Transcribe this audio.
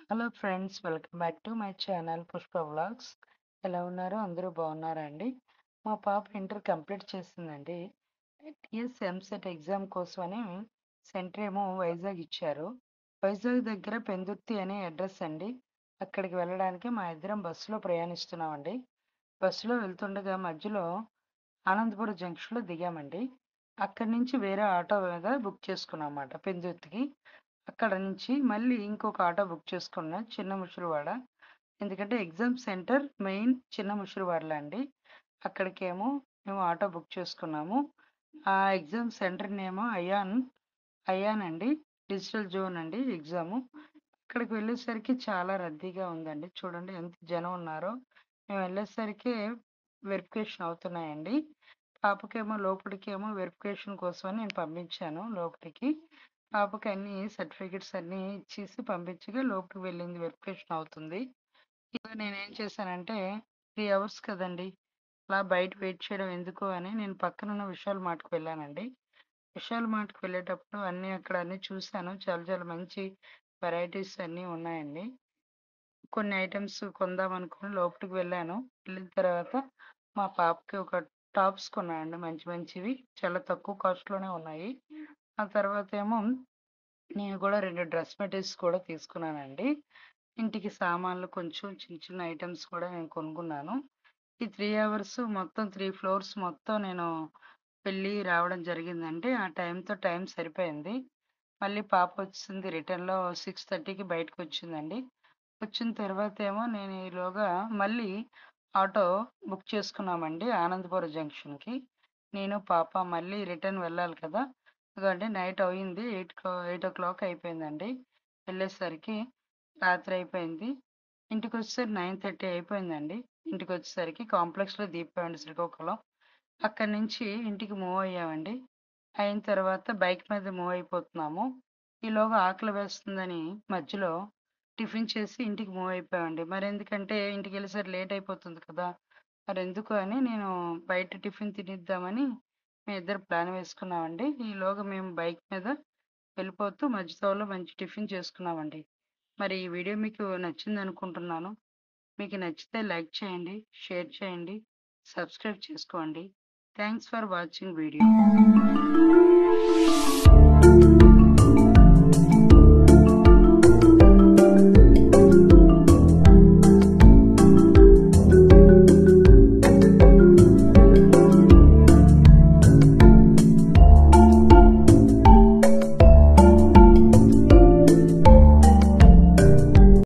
hello friends welcome back to my channel Pushpa vlogs ఎలా ఉన్నారు అందరూ బాగున్నారా అండి మా పాప ఇంటర్ కంప్లీట్ చేసిందండి టిఎస్ ఎంసెట్ ఎగ్జామ్ కోసమని సెంటర్ ఏమో వైజాగ్ ఇచ్చారు వైజాగ్ దగ్గర పెందుర్తి అనే అడ్రస్ అండి అక్కడికి వెళ్ళడానికి మా ఇద్దరం బస్సులో ప్రయాణిస్తున్నామండి బస్సులో వెళ్తుండగా మధ్యలో ఆనందపురం జంక్షన్లో దిగామండి అక్కడి నుంచి వేరే ఆటో మీద బుక్ చేసుకున్నాం అన్నమాట పెందుర్తికి అక్కడ నుంచి మళ్ళీ ఇంకొక ఆటో బుక్ చేసుకున్నా చిన్న ముషిరివాడ ఎందుకంటే ఎగ్జామ్ సెంటర్ మెయిన్ చిన్న ముషిరివాడలో అండి అక్కడికేమో మేము ఆటో బుక్ చేసుకున్నాము ఆ ఎగ్జామ్ సెంటర్ నేమో అయాన్ అయాన్ అండి డిజిటల్ జోన్ అండి ఎగ్జాము అక్కడికి వెళ్ళేసరికి చాలా రద్దీగా ఉందండి చూడండి ఎంత జనం ఉన్నారో మేము వెళ్ళేసరికి వెరిఫికేషన్ అవుతున్నాయండి పాపకేమో లోపలికేమో వెరిఫికేషన్ కోసమని నేను పంపించాను లోపలికి పాపకి అన్ని సర్టిఫికెట్స్ అన్ని ఇచ్చేసి పంపించగా లోపలికి వెళ్ళింది వెరిఫికేషన్ అవుతుంది ఇక నేను ఏం చేశానంటే త్రీ అవర్స్ కదండి అలా బయట వెయిట్ చేయడం ఎందుకు అని నేను పక్కన ఉన్న విశాల్ మార్ట్కి వెళ్ళానండి విశాల్ మార్ట్కి వెళ్ళేటప్పుడు అన్ని అక్కడ అన్ని చూశాను చాలా చాలా మంచి వెరైటీస్ అన్నీ ఉన్నాయండి కొన్ని ఐటమ్స్ కొందాం అనుకుని లోపలికి వెళ్ళాను వెళ్ళిన తర్వాత మా పాపకి ఒక టాప్స్ కొన్నానండి మంచి మంచివి చాలా తక్కువ కాస్ట్లోనే ఉన్నాయి ఆ తర్వాత ఏమో నేను కూడా రెండు డ్రెస్ మెటీరియల్స్ కూడా తీసుకున్నానండి ఇంటికి సామాన్లు కొంచెం చిన్న చిన్న ఐటమ్స్ కూడా నేను కొనుక్కున్నాను ఈ త్రీ అవర్స్ మొత్తం త్రీ ఫ్లోర్స్ మొత్తం నేను వెళ్ళి రావడం జరిగిందండి ఆ టైంతో టైం సరిపోయింది మళ్ళీ పాప వచ్చింది రిటర్న్లో సిక్స్ థర్టీకి బయటకు వచ్చిందండి వచ్చిన తర్వాత ఏమో నేను ఈలోగా మళ్ళీ ఆటో బుక్ చేసుకున్నామండి ఆనందపురం జంక్షన్కి నేను పాప మళ్ళీ రిటర్న్ వెళ్ళాలి కదా ఎందుకంటే నైట్ అయింది ఎయిట్ ఎయిట్ ఓ క్లాక్ అయిపోయిందండి వెళ్ళేసరికి రాత్రి అయిపోయింది ఇంటికి వచ్చేసరికి నైన్ థర్టీ అయిపోయిందండి ఇంటికి వచ్చేసరికి కాంప్లెక్స్లో దిగిపోయామండి శ్రీకాకుళం అక్కడి నుంచి ఇంటికి మూవ్ అయ్యామండి అయిన తర్వాత బైక్ మీద మూవ్ అయిపోతున్నాము ఈలోగా ఆకలి వేస్తుందని మధ్యలో టిఫిన్ చేసి ఇంటికి మూవ్ అయిపోయామండి మరి ఎందుకంటే ఇంటికి వెళ్ళేసరికి లేట్ అయిపోతుంది కదా మరి ఎందుకు అని నేను బయట టిఫిన్ తినిద్దామని మేము ఇద్దరు ప్లాన్ వేసుకున్నామండి ఈలోగా మేము బైక్ మీద వెళ్ళిపోతూ మధ్యతోలో మంచి టిఫిన్ చేసుకున్నామండి మరి ఈ వీడియో మీకు నచ్చింది అనుకుంటున్నాను మీకు నచ్చితే లైక్ చేయండి షేర్ చేయండి సబ్స్క్రైబ్ చేసుకోండి థ్యాంక్స్ ఫర్ వాచింగ్ వీడియో